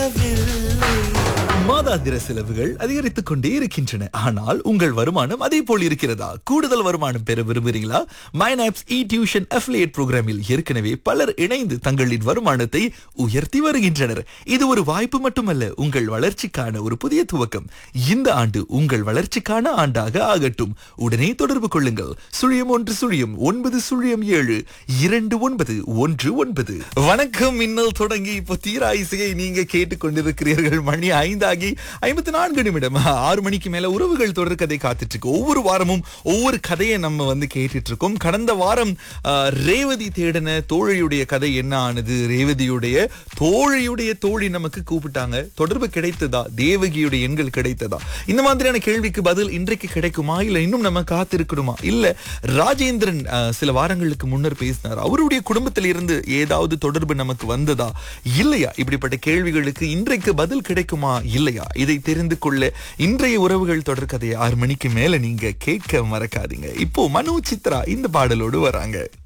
வரவில்லை மாதாந்திர செலவுகள் அதிகரித்துக் கொண்டே இருக்கின்றன ஆனால் உங்கள் வருமானம் அதே போல் இருக்கிறதா கூடுதல் வருமானம் பெற விரும்புகிறீங்களா மைனாப்ஸ் இ டியூஷன் அஃபிலியேட் புரோகிராமில் ஏற்கனவே பலர் இணைந்து தங்களின் வருமானத்தை உயர்த்தி வருகின்றனர் இது ஒரு வாய்ப்பு மட்டுமல்ல உங்கள் வளர்ச்சிக்கான ஒரு புதிய துவக்கம் இந்த ஆண்டு உங்கள் வளர்ச்சிக்கான ஆண்டாக ஆகட்டும் உடனே தொடர்பு கொள்ளுங்கள் சுழியம் ஒன்று சுழியம் ஒன்பது சுழியம் ஏழு இரண்டு ஒன்பது ஒன்று ஒன்பது வணக்கம் மின்னல் தொடங்கி இப்போ தீரா இசையை நீங்க கேட்டுக்கொண்டிருக்கிறீர்கள் மணி ஐந்தாகி ஐம்பத்தி நான்கு நிமிடம் ஆறு மணிக்கு மேல உறவுகள் தொடர் கதை காத்துட்டு இருக்கு ஒவ்வொரு வாரமும் ஒவ்வொரு கதையை நம்ம வந்து கேட்டுட்டு இருக்கோம் கடந்த வாரம் ஆஹ், ரேவதி தேடின தோழியுடைய கதை என்ன ஆனது ரேவதியுடைய தோழியுடைய தோழி நமக்கு கூப்பிட்டாங்க தொடர்பு கிடைத்ததா தேவகியுடைய எண்கள் கிடைத்ததா இந்த மாதிரியான கேள்விக்கு பதில் இன்றைக்கு கிடைக்குமா இல்ல இன்னும் நம்ம காத்திருக்கணுமா இல்ல ராஜேந்திரன் ஆஹ், சில வாரங்களுக்கு முன்னர் பேசினார் அவருடைய குடும்பத்தில் இருந்து ஏதாவது தொடர்பு நமக்கு வந்ததா இல்லையா இப்படிப்பட்ட கேள்விகளுக்கு இன்றைக்கு பதில் கிடைக்குமா இல்லையா இதை தெரிந்து கொள்ள இன்றைய உறவுகள் தொடர் கதையை ஆறு மணிக்கு மேல நீங்க கேட்க மறக்காதீங்க இப்போ மனோ சித்ரா இந்த பாடலோடு வராங்க